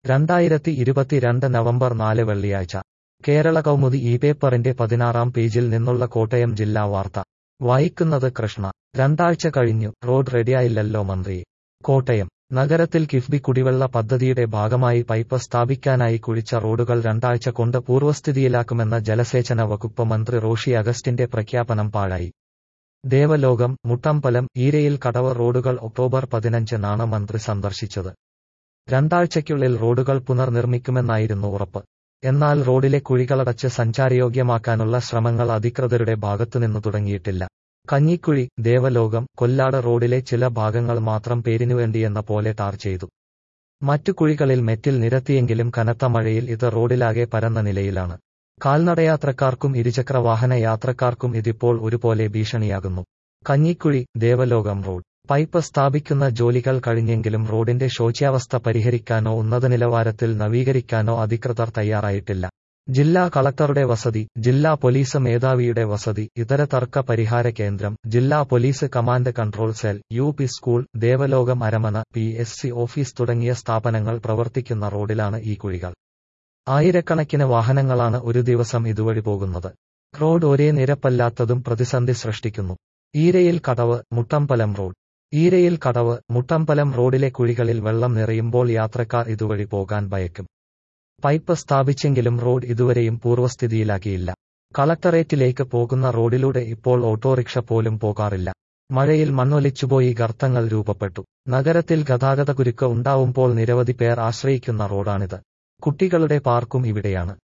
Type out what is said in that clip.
രണ്ടായിരത്തി ഇരുപത്തിരണ്ട് നവംബർ നാല് വെള്ളിയാഴ്ച കേരള കൗമുദി ഈ പേപ്പറിന്റെ പതിനാറാം പേജിൽ നിന്നുള്ള കോട്ടയം ജില്ലാ വാർത്ത വായിക്കുന്നത് കൃഷ്ണ രണ്ടാഴ്ച കഴിഞ്ഞു റോഡ് റെഡിയായില്ലല്ലോ മന്ത്രി കോട്ടയം നഗരത്തിൽ കിഫ്ബി കുടിവെള്ള പദ്ധതിയുടെ ഭാഗമായി പൈപ്പ് സ്ഥാപിക്കാനായി കുഴിച്ച റോഡുകൾ രണ്ടാഴ്ച കൊണ്ട് പൂർവ്വസ്ഥിതിയിലാക്കുമെന്ന ജലസേചന വകുപ്പ് മന്ത്രി റോഷി അഗസ്റ്റിന്റെ പ്രഖ്യാപനം പാഴായി ദേവലോകം മുട്ടമ്പലം ഈരയിൽ കടവ് റോഡുകൾ ഒക്ടോബർ പതിനഞ്ചിനാണ് മന്ത്രി സന്ദർശിച്ചത് രണ്ടാഴ്ചയ്ക്കുള്ളിൽ റോഡുകൾ പുനർനിർമ്മിക്കുമെന്നായിരുന്നു ഉറപ്പ് എന്നാൽ റോഡിലെ കുഴികളടച്ച് സഞ്ചാരയോഗ്യമാക്കാനുള്ള ശ്രമങ്ങൾ അധികൃതരുടെ ഭാഗത്തുനിന്ന് തുടങ്ങിയിട്ടില്ല കഞ്ഞിക്കുഴി ദേവലോകം കൊല്ലാട് റോഡിലെ ചില ഭാഗങ്ങൾ മാത്രം പേരിനുവേണ്ടിയെന്ന പോലെ ടാർ ചെയ്തു മറ്റു കുഴികളിൽ മെറ്റിൽ നിരത്തിയെങ്കിലും കനത്ത മഴയിൽ ഇത് റോഡിലാകെ പരന്ന നിലയിലാണ് കാൽനടയാത്രക്കാർക്കും ഇരുചക്ര വാഹന യാത്രക്കാർക്കും ഇതിപ്പോൾ ഒരുപോലെ ഭീഷണിയാകുന്നു കഞ്ഞിക്കുഴി ദേവലോകം റോഡ് പൈപ്പ് സ്ഥാപിക്കുന്ന ജോലികൾ കഴിഞ്ഞെങ്കിലും റോഡിന്റെ ശോച്യാവസ്ഥ പരിഹരിക്കാനോ ഉന്നത നിലവാരത്തിൽ നവീകരിക്കാനോ അധികൃതർ തയ്യാറായിട്ടില്ല ജില്ലാ കളക്ടറുടെ വസതി ജില്ലാ പോലീസ് മേധാവിയുടെ വസതി ഇതര തർക്ക പരിഹാര കേന്ദ്രം ജില്ലാ police command control cell U P school Devalokam Aramana P S C office തുടങ്ങിയ സ്ഥാപനങ്ങൾ പ്രവർത്തിക്കുന്ന റോഡിലാണ് ഈ കുഴികൾ ആയിരക്കണക്കിന് വാഹനങ്ങളാണ് ഒരു ദിവസം ഇതുവഴി പോകുന്നത് റോഡ് ഒരേ നിരപ്പല്ലാത്തതും പ്രതിസന്ധി സൃഷ്ടിക്കുന്നു ഈരയിൽ കടവ് മുട്ടമ്പലം റോഡ് ഈരയിൽ കടവ് മുട്ടമ്പലം റോഡിലെ കുഴികളിൽ വെള്ളം നിറയുമ്പോൾ യാത്രക്കാർ ഇതുവഴി പോകാൻ ഭയക്കും പൈപ്പ് സ്ഥാപിച്ചെങ്കിലും റോഡ് ഇതുവരെയും പൂർവ്വസ്ഥിതിയിലാക്കിയില്ല കളക്ടറേറ്റിലേക്ക് പോകുന്ന റോഡിലൂടെ ഇപ്പോൾ ഓട്ടോറിക്ഷ പോലും പോകാറില്ല മഴയിൽ മണ്ണൊലിച്ചുപോയി ഗർത്തങ്ങൾ രൂപപ്പെട്ടു നഗരത്തിൽ ഗതാഗത കുരുക്ക് ഉണ്ടാവുമ്പോൾ നിരവധി പേർ ആശ്രയിക്കുന്ന റോഡാണിത് കുട്ടികളുടെ പാർക്കും ഇവിടെയാണ്